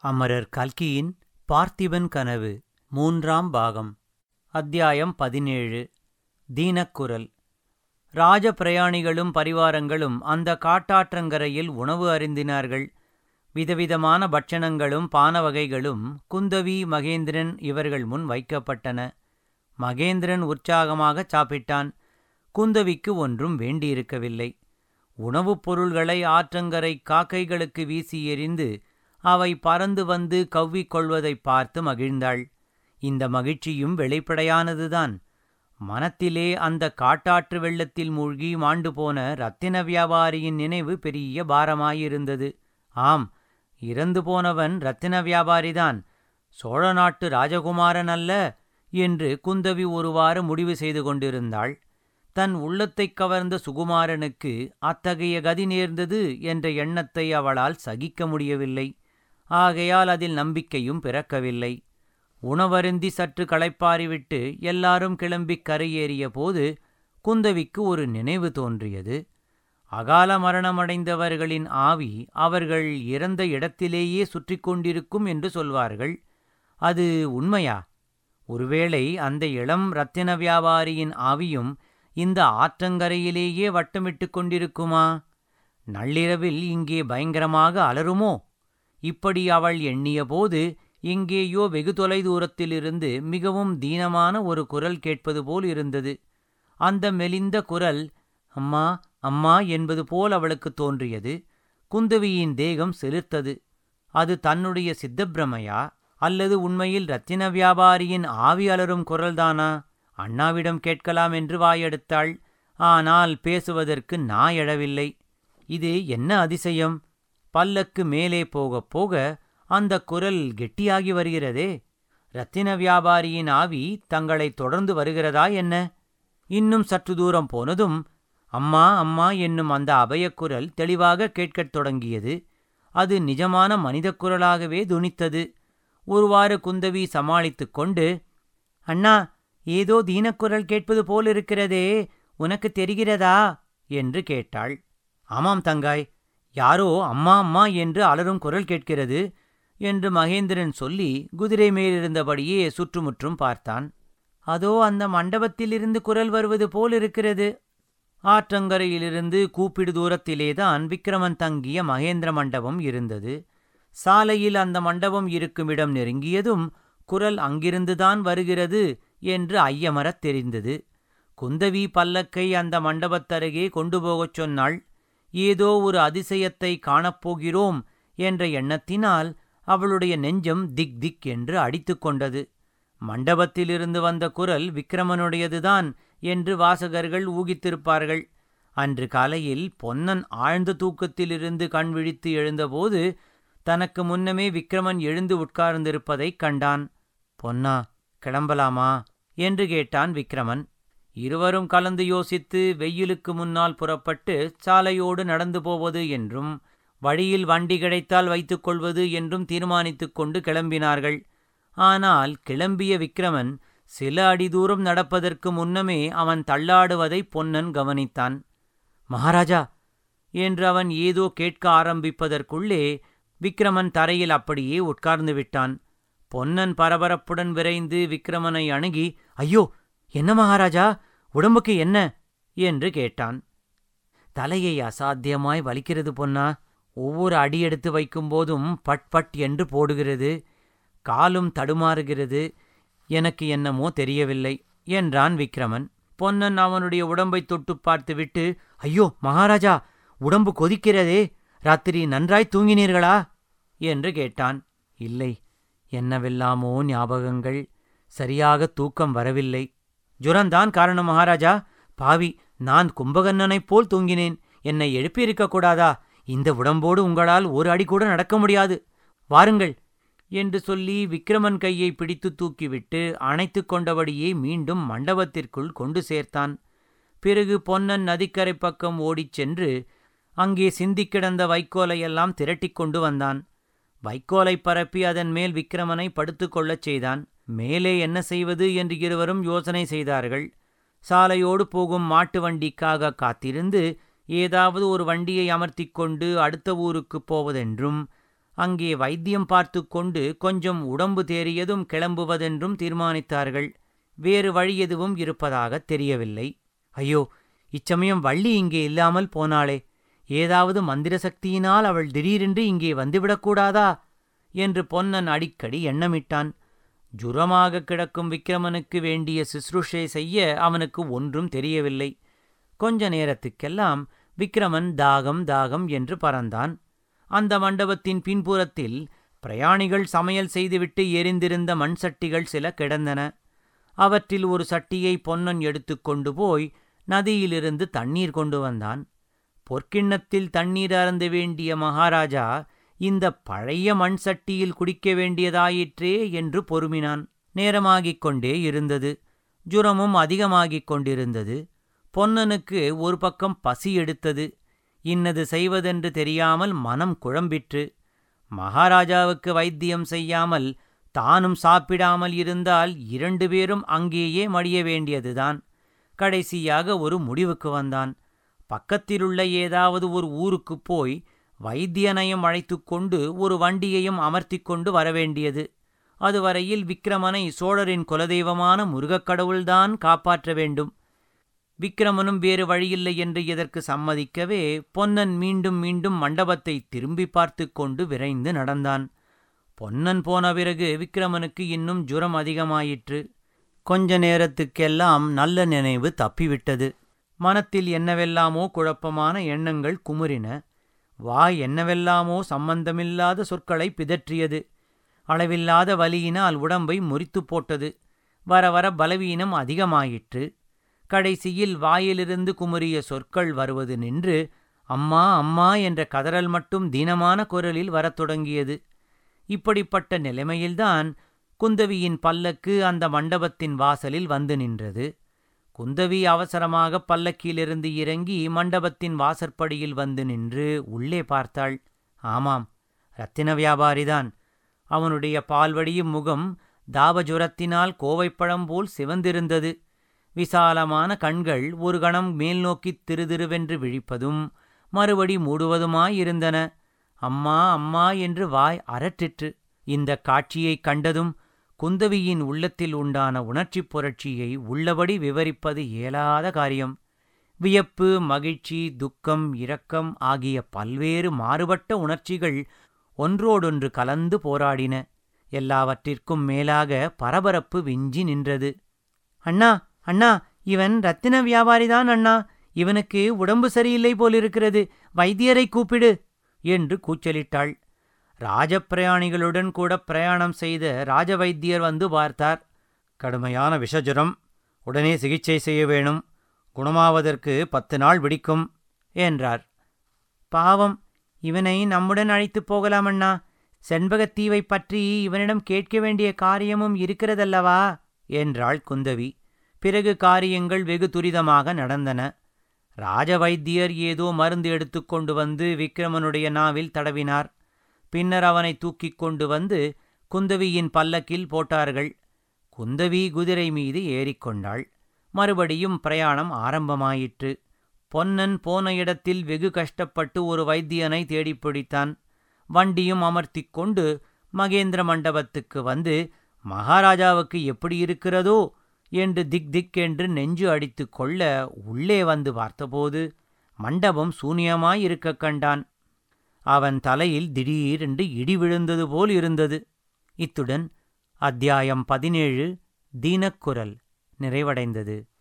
அமரர் கல்கியின் பார்த்திபன் கனவு மூன்றாம் பாகம் அத்தியாயம் பதினேழு தீனக்குரல் ராஜ பிரயாணிகளும் பரிவாரங்களும் அந்த காட்டாற்றங்கரையில் உணவு அருந்தினார்கள் விதவிதமான பட்சணங்களும் பானவகைகளும் குந்தவி மகேந்திரன் இவர்கள் முன் வைக்கப்பட்டன மகேந்திரன் உற்சாகமாகச் சாப்பிட்டான் குந்தவிக்கு ஒன்றும் வேண்டியிருக்கவில்லை உணவுப் பொருள்களை ஆற்றங்கரை காக்கைகளுக்கு வீசி எறிந்து அவை பறந்து வந்து கவ்விக் கொள்வதைப் பார்த்து மகிழ்ந்தாள் இந்த மகிழ்ச்சியும் வெளிப்படையானதுதான் மனத்திலே அந்த காட்டாற்று வெள்ளத்தில் மூழ்கி மாண்டு போன ரத்தின வியாபாரியின் நினைவு பெரிய பாரமாயிருந்தது ஆம் இறந்து போனவன் ரத்தின வியாபாரிதான் சோழ நாட்டு ராஜகுமாரன் அல்ல என்று குந்தவி ஒருவாறு முடிவு செய்து கொண்டிருந்தாள் தன் உள்ளத்தைக் கவர்ந்த சுகுமாரனுக்கு அத்தகைய கதி நேர்ந்தது என்ற எண்ணத்தை அவளால் சகிக்க முடியவில்லை ஆகையால் அதில் நம்பிக்கையும் பிறக்கவில்லை உணவருந்தி சற்று களைப்பாறிவிட்டு எல்லாரும் கிளம்பிக் கரையேறிய போது குந்தவிக்கு ஒரு நினைவு தோன்றியது அகால மரணமடைந்தவர்களின் ஆவி அவர்கள் இறந்த இடத்திலேயே சுற்றி கொண்டிருக்கும் என்று சொல்வார்கள் அது உண்மையா ஒருவேளை அந்த இளம் ரத்தின வியாபாரியின் ஆவியும் இந்த ஆற்றங்கரையிலேயே வட்டமிட்டு கொண்டிருக்குமா நள்ளிரவில் இங்கே பயங்கரமாக அலறுமோ இப்படி அவள் எண்ணியபோது எங்கேயோ வெகு தொலைதூரத்திலிருந்து மிகவும் தீனமான ஒரு குரல் கேட்பது போல் இருந்தது அந்த மெலிந்த குரல் அம்மா அம்மா என்பது போல் அவளுக்கு தோன்றியது குந்தவியின் தேகம் செலுத்தது அது தன்னுடைய சித்தப்பிரமையா அல்லது உண்மையில் ரத்தின வியாபாரியின் ஆவி அலரும் குரல்தானா அண்ணாவிடம் கேட்கலாம் என்று வாயெடுத்தாள் ஆனால் பேசுவதற்கு நாய் எழவில்லை இது என்ன அதிசயம் பல்லக்கு மேலே போகப் போக அந்த குரல் கெட்டியாகி வருகிறதே ரத்தின வியாபாரியின் ஆவி தங்களை தொடர்ந்து வருகிறதா என்ன இன்னும் சற்று தூரம் போனதும் அம்மா அம்மா என்னும் அந்த அபயக்குரல் தெளிவாக கேட்கத் தொடங்கியது அது நிஜமான மனிதக் குரலாகவே துணித்தது ஒருவாறு குந்தவி சமாளித்துக் கொண்டு அண்ணா ஏதோ தீனக்குரல் கேட்பது போலிருக்கிறதே உனக்கு தெரிகிறதா என்று கேட்டாள் ஆமாம் தங்காய் யாரோ அம்மா அம்மா என்று அலறும் குரல் கேட்கிறது என்று மகேந்திரன் சொல்லி குதிரை மேலிருந்தபடியே சுற்றுமுற்றும் பார்த்தான் அதோ அந்த மண்டபத்திலிருந்து குரல் வருவது போலிருக்கிறது ஆற்றங்கரையிலிருந்து கூப்பிடு தூரத்திலேதான் விக்கிரமன் தங்கிய மகேந்திர மண்டபம் இருந்தது சாலையில் அந்த மண்டபம் இருக்குமிடம் நெருங்கியதும் குரல் அங்கிருந்துதான் வருகிறது என்று ஐயமரத் தெரிந்தது குந்தவி பல்லக்கை அந்த மண்டபத்தருகே கொண்டு போகச் சொன்னாள் ஏதோ ஒரு அதிசயத்தை காணப்போகிறோம் என்ற எண்ணத்தினால் அவளுடைய நெஞ்சம் திக் திக் என்று அடித்துக் கொண்டது மண்டபத்திலிருந்து வந்த குரல் விக்கிரமனுடையதுதான் என்று வாசகர்கள் ஊகித்திருப்பார்கள் அன்று காலையில் பொன்னன் ஆழ்ந்த தூக்கத்திலிருந்து கண் விழித்து எழுந்தபோது தனக்கு முன்னமே விக்கிரமன் எழுந்து உட்கார்ந்திருப்பதைக் கண்டான் பொன்னா கிளம்பலாமா என்று கேட்டான் விக்கிரமன் இருவரும் கலந்து யோசித்து வெயிலுக்கு முன்னால் புறப்பட்டு சாலையோடு நடந்து போவது என்றும் வழியில் வண்டி கிடைத்தால் வைத்துக் கொள்வது என்றும் தீர்மானித்துக் கொண்டு கிளம்பினார்கள் ஆனால் கிளம்பிய விக்கிரமன் சில அடி தூரம் நடப்பதற்கு முன்னமே அவன் தள்ளாடுவதை பொன்னன் கவனித்தான் மகாராஜா என்று அவன் ஏதோ கேட்க ஆரம்பிப்பதற்குள்ளே விக்கிரமன் தரையில் அப்படியே உட்கார்ந்து விட்டான் பொன்னன் பரபரப்புடன் விரைந்து விக்கிரமனை அணுகி ஐயோ என்ன மகாராஜா உடம்புக்கு என்ன என்று கேட்டான் தலையை அசாத்தியமாய் வலிக்கிறது பொன்னா ஒவ்வொரு அடி எடுத்து வைக்கும்போதும் பட் பட் என்று போடுகிறது காலும் தடுமாறுகிறது எனக்கு என்னமோ தெரியவில்லை என்றான் விக்கிரமன் பொன்னன் அவனுடைய உடம்பை தொட்டு பார்த்துவிட்டு ஐயோ மகாராஜா உடம்பு கொதிக்கிறதே ராத்திரி நன்றாய் தூங்கினீர்களா என்று கேட்டான் இல்லை என்னவெல்லாமோ ஞாபகங்கள் சரியாக தூக்கம் வரவில்லை ஜுரந்தான் காரணம் மகாராஜா பாவி நான் கும்பகர்ணனைப் போல் தூங்கினேன் என்னை எழுப்பியிருக்க கூடாதா இந்த உடம்போடு உங்களால் ஒரு அடி கூட நடக்க முடியாது வாருங்கள் என்று சொல்லி விக்கிரமன் கையை பிடித்து தூக்கிவிட்டு அணைத்து கொண்டபடியே மீண்டும் மண்டபத்திற்குள் கொண்டு சேர்த்தான் பிறகு பொன்னன் நதிக்கரை பக்கம் ஓடிச் சென்று அங்கே சிந்திக் கிடந்த வைக்கோலையெல்லாம் திரட்டிக் கொண்டு வந்தான் வைக்கோலை பரப்பி அதன் மேல் விக்கிரமனை படுத்துக் கொள்ளச் செய்தான் மேலே என்ன செய்வது என்று இருவரும் யோசனை செய்தார்கள் சாலையோடு போகும் மாட்டு வண்டிக்காக காத்திருந்து ஏதாவது ஒரு வண்டியை அமர்த்திக் கொண்டு அடுத்த ஊருக்குப் போவதென்றும் அங்கே வைத்தியம் பார்த்து கொண்டு கொஞ்சம் உடம்பு தேறியதும் கிளம்புவதென்றும் தீர்மானித்தார்கள் வேறு வழி எதுவும் இருப்பதாகத் தெரியவில்லை ஐயோ இச்சமயம் வள்ளி இங்கே இல்லாமல் போனாளே ஏதாவது மந்திர சக்தியினால் அவள் திடீரென்று இங்கே வந்துவிடக்கூடாதா என்று பொன்னன் அடிக்கடி எண்ணமிட்டான் ஜுரமாக கிடக்கும் விக்கிரமனுக்கு வேண்டிய சிசுருஷை செய்ய அவனுக்கு ஒன்றும் தெரியவில்லை கொஞ்ச நேரத்துக்கெல்லாம் விக்கிரமன் தாகம் தாகம் என்று பறந்தான் அந்த மண்டபத்தின் பின்புறத்தில் பிரயாணிகள் சமையல் செய்துவிட்டு எரிந்திருந்த மண் சட்டிகள் சில கிடந்தன அவற்றில் ஒரு சட்டியை பொன்னன் எடுத்துக்கொண்டு போய் நதியிலிருந்து தண்ணீர் கொண்டு வந்தான் பொற்கிண்ணத்தில் தண்ணீர் அருந்த வேண்டிய மகாராஜா இந்த பழைய மண் சட்டியில் குடிக்க வேண்டியதாயிற்றே என்று பொறுமினான் நேரமாகிக் கொண்டே இருந்தது ஜுரமும் அதிகமாகிக் கொண்டிருந்தது பொன்னனுக்கு ஒரு பக்கம் பசி எடுத்தது இன்னது செய்வதென்று தெரியாமல் மனம் குழம்பிற்று மகாராஜாவுக்கு வைத்தியம் செய்யாமல் தானும் சாப்பிடாமல் இருந்தால் இரண்டு பேரும் அங்கேயே மடிய வேண்டியதுதான் கடைசியாக ஒரு முடிவுக்கு வந்தான் பக்கத்திலுள்ள ஏதாவது ஒரு ஊருக்குப் போய் வைத்தியனையும் அழைத்து கொண்டு ஒரு வண்டியையும் அமர்த்தி கொண்டு வரவேண்டியது அதுவரையில் விக்கிரமனை சோழரின் குலதெய்வமான முருகக் கடவுள்தான் காப்பாற்ற வேண்டும் விக்கிரமனும் வேறு வழியில்லை என்று இதற்கு சம்மதிக்கவே பொன்னன் மீண்டும் மீண்டும் மண்டபத்தை திரும்பி பார்த்து கொண்டு விரைந்து நடந்தான் பொன்னன் போன பிறகு விக்கிரமனுக்கு இன்னும் ஜுரம் அதிகமாயிற்று கொஞ்ச நேரத்துக்கெல்லாம் நல்ல நினைவு தப்பிவிட்டது மனத்தில் என்னவெல்லாமோ குழப்பமான எண்ணங்கள் குமுறின வாய் என்னவெல்லாமோ சம்பந்தமில்லாத சொற்களை பிதற்றியது அளவில்லாத வலியினால் உடம்பை முறித்து போட்டது வர வர பலவீனம் அதிகமாயிற்று கடைசியில் வாயிலிருந்து குமுறிய சொற்கள் வருவது நின்று அம்மா அம்மா என்ற கதறல் மட்டும் தீனமான குரலில் வரத் தொடங்கியது இப்படிப்பட்ட நிலைமையில்தான் குந்தவியின் பல்லக்கு அந்த மண்டபத்தின் வாசலில் வந்து நின்றது குந்தவி அவசரமாக பல்லக்கிலிருந்து இறங்கி மண்டபத்தின் வாசற்படியில் வந்து நின்று உள்ளே பார்த்தாள் ஆமாம் ரத்தின வியாபாரிதான் அவனுடைய பால்வடியும் முகம் தாபஜுரத்தினால் கோவைப்பழம் போல் சிவந்திருந்தது விசாலமான கண்கள் ஒரு கணம் மேல் நோக்கித் திருதிருவென்று விழிப்பதும் மறுபடி மூடுவதுமாயிருந்தன அம்மா அம்மா என்று வாய் அரற்றிற்று இந்த காட்சியைக் கண்டதும் குந்தவியின் உள்ளத்தில் உண்டான உணர்ச்சிப் புரட்சியை உள்ளபடி விவரிப்பது இயலாத காரியம் வியப்பு மகிழ்ச்சி துக்கம் இரக்கம் ஆகிய பல்வேறு மாறுபட்ட உணர்ச்சிகள் ஒன்றோடொன்று கலந்து போராடின எல்லாவற்றிற்கும் மேலாக பரபரப்பு விஞ்சி நின்றது அண்ணா அண்ணா இவன் ரத்தின வியாபாரிதான் அண்ணா இவனுக்கு உடம்பு சரியில்லை போலிருக்கிறது வைத்தியரை கூப்பிடு என்று கூச்சலிட்டாள் ராஜப்பிரயாணிகளுடன் கூட பிரயாணம் செய்த ராஜ வைத்தியர் வந்து பார்த்தார் கடுமையான விஷஜுரம் உடனே சிகிச்சை செய்ய வேணும் குணமாவதற்கு பத்து நாள் பிடிக்கும் என்றார் பாவம் இவனை நம்முடன் அழைத்துப் போகலாமண்ணா செண்பகத்தீவை பற்றி இவனிடம் கேட்க வேண்டிய காரியமும் இருக்கிறதல்லவா என்றாள் குந்தவி பிறகு காரியங்கள் வெகு துரிதமாக நடந்தன ராஜ வைத்தியர் ஏதோ மருந்து எடுத்துக்கொண்டு வந்து விக்ரமனுடைய நாவில் தடவினார் பின்னர் அவனை தூக்கிக் கொண்டு வந்து குந்தவியின் பல்லக்கில் போட்டார்கள் குந்தவி குதிரை மீது ஏறிக்கொண்டாள் மறுபடியும் பிரயாணம் ஆரம்பமாயிற்று பொன்னன் போன இடத்தில் வெகு கஷ்டப்பட்டு ஒரு வைத்தியனை தேடிப் பிடித்தான் வண்டியும் அமர்த்திக் கொண்டு மகேந்திர மண்டபத்துக்கு வந்து மகாராஜாவுக்கு எப்படி இருக்கிறதோ என்று திக் திக் என்று நெஞ்சு அடித்துக் கொள்ள உள்ளே வந்து பார்த்தபோது மண்டபம் சூனியமாயிருக்கக் கண்டான் அவன் தலையில் திடீரென்று இடி விழுந்தது போல் இருந்தது இத்துடன் அத்தியாயம் பதினேழு தீனக்குரல் நிறைவடைந்தது